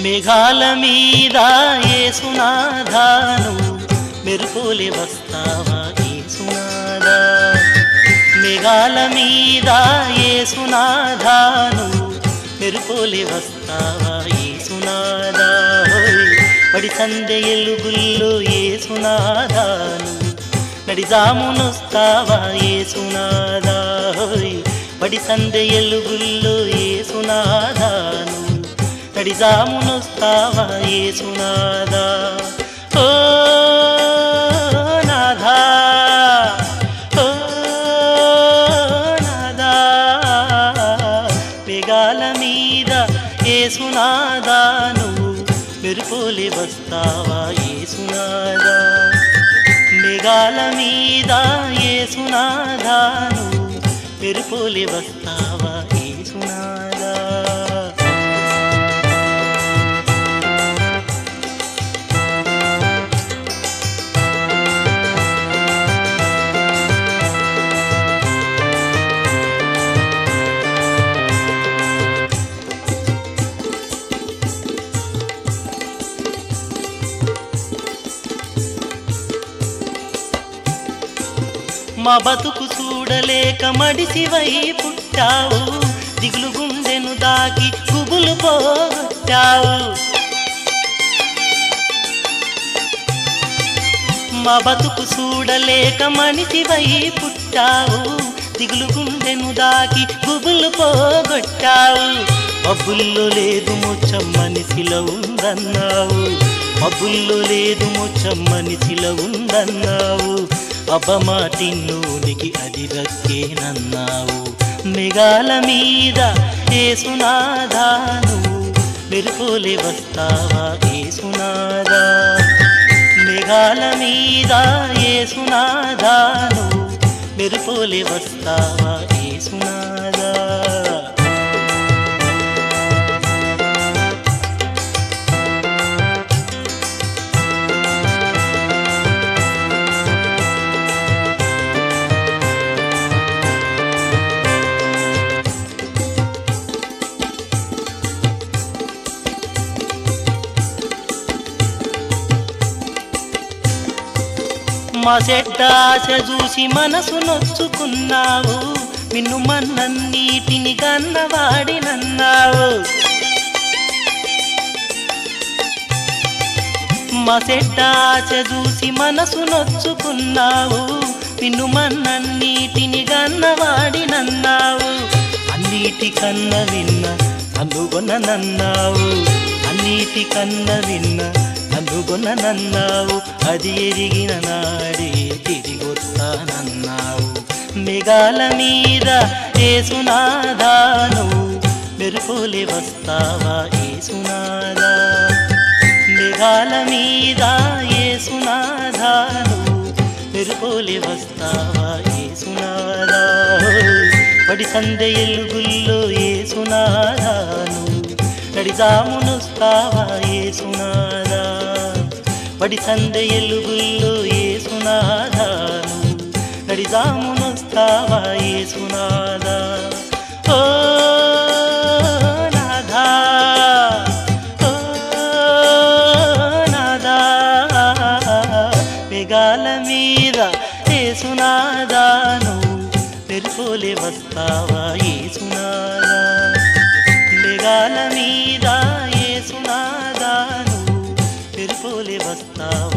మేఘాల మీద ఏసునాధాను మెరుపులే వస్తావా ఏసునాదా మేఘాల మీద ఏసునాధాను మెరుపులే వస్తావా ఏసునాదా హోయ్. పడి సందె ఎలుగుల్లో ఏసునాదాను నడిజామునొస్తావా ఏసునాదా హోయ్. పడి సందె ఎలుగుల్లో ఏసునాదాను నడిజామునొస్తావా ఏసునాదా ఓ నాథా ఓ నాదా పెగాల మీద ఏసునాదా నువ్వు మెరుపులే వస్తావా ఏసునాదా మేఘాల మీద ఏసునాదా నువ్వు మెరుపులే వస్తావా ఏసునాదా మా బతుకు చూడలేక మడిసివై పుట్టావు దిగులు గుండెను దాకి గుబులు పోగొట్టావు మా బతుకు చూడలేక మనిషివై పుట్టావు దిగులు గుండెను దాకి గుబులు పోగొట్టావు మబ్బుల్లో లేదు ముచ్చం మనిషిలో ఉందన్నావు మబ్బుల్లో లేదు ముచ్చం మనిషిలో ఉందన్నావు అపమాటిన్నునికి అది దక్కేనన్నావు మెగాల మీద ఏసునాదాను మెరుపులే వస్తావా ఏసునాదా మేఘాల మీద ఏసునాదాను మెరుపులే వస్తావా ఏసునాదా మా చెడ్డ ఆశ చూసి మనసు నొచ్చుకున్నావు నిన్ను మన్నన్నీటిని కన్నవాడినన్నావు మా చెడ్డ ఆశ చూసి మనసు నొచ్చుకున్నావు నిన్ను మన్నన్నీటిని కన్నవాడినన్నావు అన్నిటికన్న విన్న అనుగొననన్నావు అన్నిటికన్న విన్న అనుగొననన్నావు అది ఎరిగిన నాడే తిరిగొస్తానన్నావు మెగాల మీద ఏసునాదాను మెరుపులే వస్తావా ఏసునాదా మేఘాల మీద ఏసునాదాను మెరుపులే వస్తావా ఏసునాదా పడి సందె ఎలుగుల్లో ఏసునాదాను నడిజామునొస్తావా ఏసునాదా పడి సందె ఎలుగుల్లో ఏసునాదాను నడిజామునొస్తావా ఏసునాదా ఓ నాథా ఓ నాదా మెగాల మీద ఏసునాదాను మెరుపులే వస్తావా ఏసునాదా మెగాల మీద ఏసునాదాను మెరుపులే వస్తావా